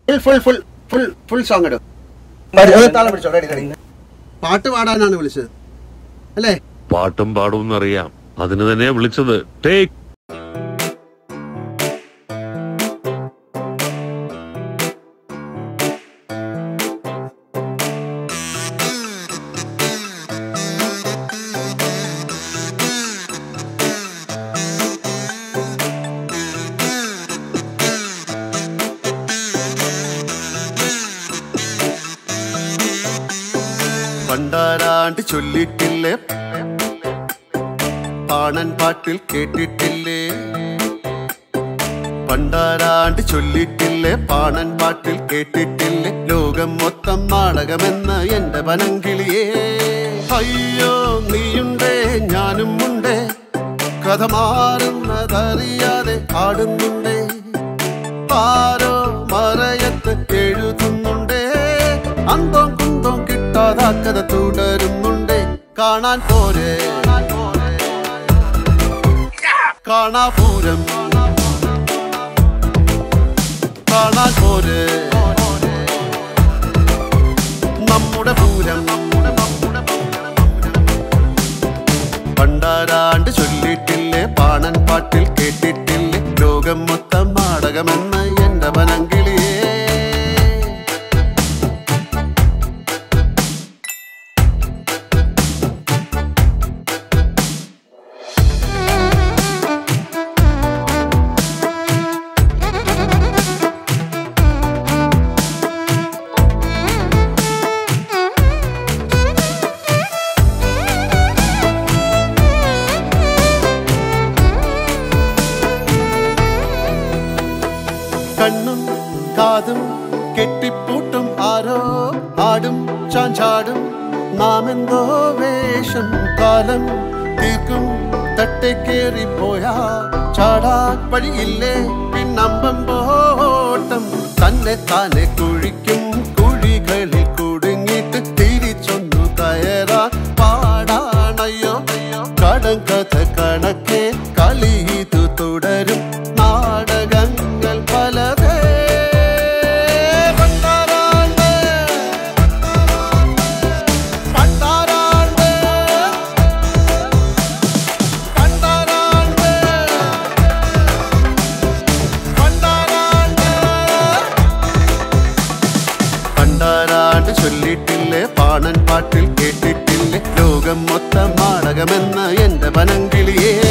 full full full full full song ഇടും താളം പിടിച്ചോ റെഡി റെഡി പാട്ട് പാടാനാണ് വിളിച്ചത് അല്ലേ പാട്ടും പാടും അറിയാം അതിന് തന്നെ വിളിച്ചത് ടേക്ക് പണ്ടാരാണ്ട് ചൊല്ലിട്ടില്ലേ പാണൻ പാട്ടിൽ കേട്ടിട്ടില്ലേ പണ്ടാരാണ്ട് ചൊല്ലിട്ടില്ലേ പാണൻ പാട്ടിൽ കേട്ടിട്ടില്ലേ ലോകം മൊത്തം നാടകമെന്ന് എന്റെ വനങ്കിളിയേ അയ്യോ നീയുണ്ടേ ഞാനും ഉണ്ടേ കഥ മാറുന്നതറിയാതെ ആടുന്നുണ്ടേ ആരോ മറയത്ത് എഴുതുന്നുണ്ടേ അന്തം കുന്തം കിട്ടാതാക്കത തുടരുന്നുണ്ടേ കാണാൻ പോരെ കാണാപൂരം കാണാൻ പോരെ നമ്മുടെ പൂരം പണ്ടാരാണ്ട് ചൊല്ലിട്ടില്ലേ പാണൻ പാട്ടിൽ കേട്ടിട്ടില്ലേ ലോകം മൊത്തം നാടകമെന്ന് എന്റെ വനങ്കിളിയേ കണ്ണും കാതും കെട്ടിപ്പൂട്ടും ആരോ ആടും ചാഞ്ചാടും നാം എന്തോ വേഷം കാലം തീർക്കും തട്ടേക്കേറി പോയാ ചാടാൻ വഴിയില്ലേ പിന്നമ്പം പോട്ടം തന്നെ താനെ കുഴിക്കും കുഴികളിൽ കുടുങ്ങിയിട്ട് തിരിച്ചൊന്നു കയറാൻ പാടാണയ്യോ കടം കഥ കണക്കെ കളി ഇത് തുടരും നാടകങ്ങൾ പലതേ പണ്ടാരാണ്ട് പണ്ടാരാണ്ട് പണ്ടാരാണ്ട് പണ്ടാരാണ്ട് പണ്ടാരാണ്ട് ചൊല്ലിട്ടില്ലേ പാണൻ പാട്ടിൽ കേട്ടിട്ടില്ലേ ലോകം മൊത്തം നാടകമെന്ന് എന്റെ വനങ്കിളിയേ